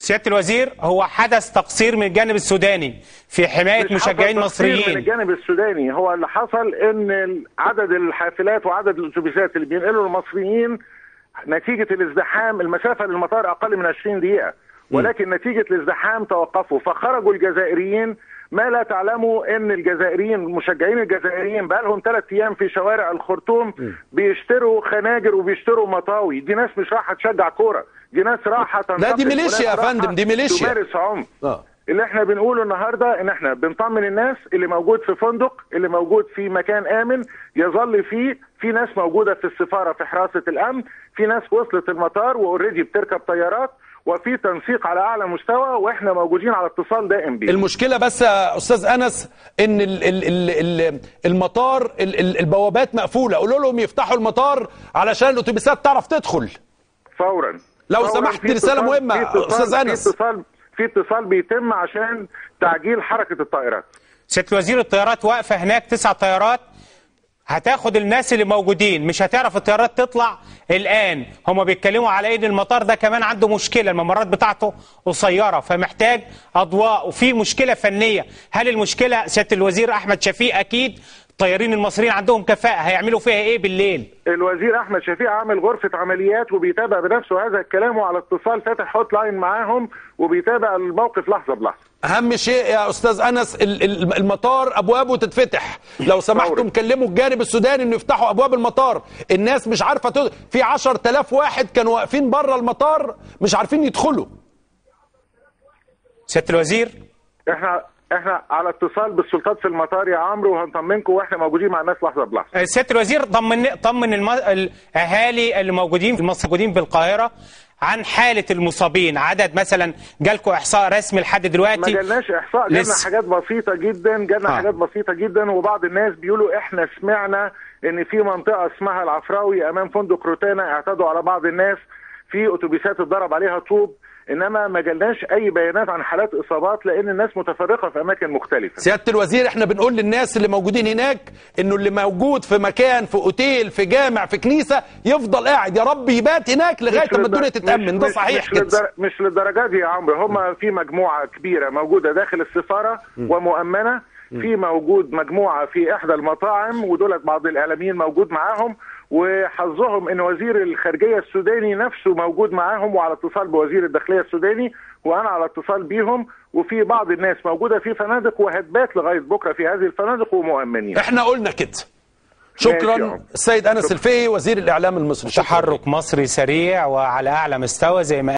سياده الوزير هو حدث تقصير من الجانب السوداني في حمايه مش مشجعين حصل تقصير من مصريين الجانب السوداني هو اللي حصل ان عدد الحافلات وعدد الاتوبيسات اللي بينقلوا المصريين نتيجه الازدحام المسافه للمطار اقل من 20 دقيقه ولكن نتيجه الازدحام توقفوا فخرجوا الجزائريين ما لا تعلموا ان الجزائريين المشجعين الجزائريين بقى لهم ثلاث ايام في شوارع الخرطوم بيشتروا خناجر وبيشتروا مطاوي دي ناس مش رايحه تشجع كوره دي ناس رايحه لا، دي تنتقد، ميليشيا وناس يا فندم، رايحة دي ميليشيا. تمارس عنف اه اللي احنا بنقوله النهارده ان احنا بنطمن الناس اللي موجود في فندق اللي موجود في مكان امن يظل فيه في ناس موجوده في السفاره في حراسه الامن في ناس وصلت المطار واوريدي بتركب طيارات وفي تنسيق على اعلى مستوى واحنا موجودين على اتصال دائم بيه المشكله بس يا استاذ انس ان ال ال ال ال المطار ال ال البوابات مقفوله قولوا لهم يفتحوا المطار علشان الاتوبيسات تعرف تدخل فورا لو فوراً سمحت في دي رسالة اتصال- مهمة، في اتصال- أستاذ أنس. في اتصال في اتصال بيتم عشان تعجيل حركه الطائرات سياده الوزير الطيارات واقفه هناك تسع طيارات هتاخد الناس اللي موجودين مش هتعرف الطيارات تطلع الان هم بيتكلموا على ان المطار ده كمان عنده مشكله الممرات بتاعته قصيره فمحتاج اضواء وفي مشكله فنيه هل المشكله سياده الوزير احمد شفيق اكيد الطيارين المصريين عندهم كفاءه هيعملوا فيها ايه بالليل الوزير احمد شفيق عامل غرفه عمليات وبيتابع بنفسه هذا الكلام وعلى اتصال فاتح هوت لاين معاهم وبيتابع الموقف لحظه بلحظه اهم شيء يا استاذ انس ال- ال- المطار ابوابه تتفتح لو سمحتم فوري. كلموا الجانب السوداني انه يفتحوا ابواب المطار الناس مش عارفه تد... في 10000 واحد كانوا واقفين بره المطار مش عارفين يدخلوا سياده الوزير احنا احنا على اتصال بالسلطات في المطار يا عمرو وهنطمنكم واحنا موجودين مع الناس لحظه بلحظه سياده الوزير طمن طمن الم... الاهالي اللي موجودين في مصر موجودين بالقاهره عن حاله المصابين عدد مثلا جالكم احصاء رسمي لحد ما دلوقتي جالناش احصاء جالنا لسه. حاجات بسيطه جدا جالنا آه. حاجات بسيطه جدا وبعض الناس بيقولوا احنا سمعنا ان في منطقه اسمها العفراوي امام فندق روتانا اعتدوا على بعض الناس في اتوبيسات اتضرب عليها طوب انما ما جالناش اي بيانات عن حالات اصابات لان الناس متفرقه في اماكن مختلفه سياده الوزير احنا بنقول للناس اللي موجودين هناك انه اللي موجود في مكان في اوتيل في جامع في كنيسه يفضل قاعد يا رب يبات هناك لغايه مش ما للدر- الدنيا تتامن ده مش- صحيح مش, كده للدر... مش للدرجات دي يا عمرو هم في مجموعه كبيره موجوده داخل السفاره ومؤمنه في موجود مجموعه في احدى المطاعم ودولت بعض الاعلاميين موجود معاهم وحظهم ان وزير الخارجيه السوداني نفسه موجود معاهم وعلى اتصال بوزير الداخليه السوداني وانا على اتصال بيهم وفي بعض الناس موجوده في فنادق وهتبات لغايه بكره في هذه الفنادق ومؤمنين احنا قلنا كده ماشي يا شكرا عمر. السيد انس الفقي وزير الاعلام المصري شكراً. تحرك مصري سريع وعلى اعلى مستوى زي ما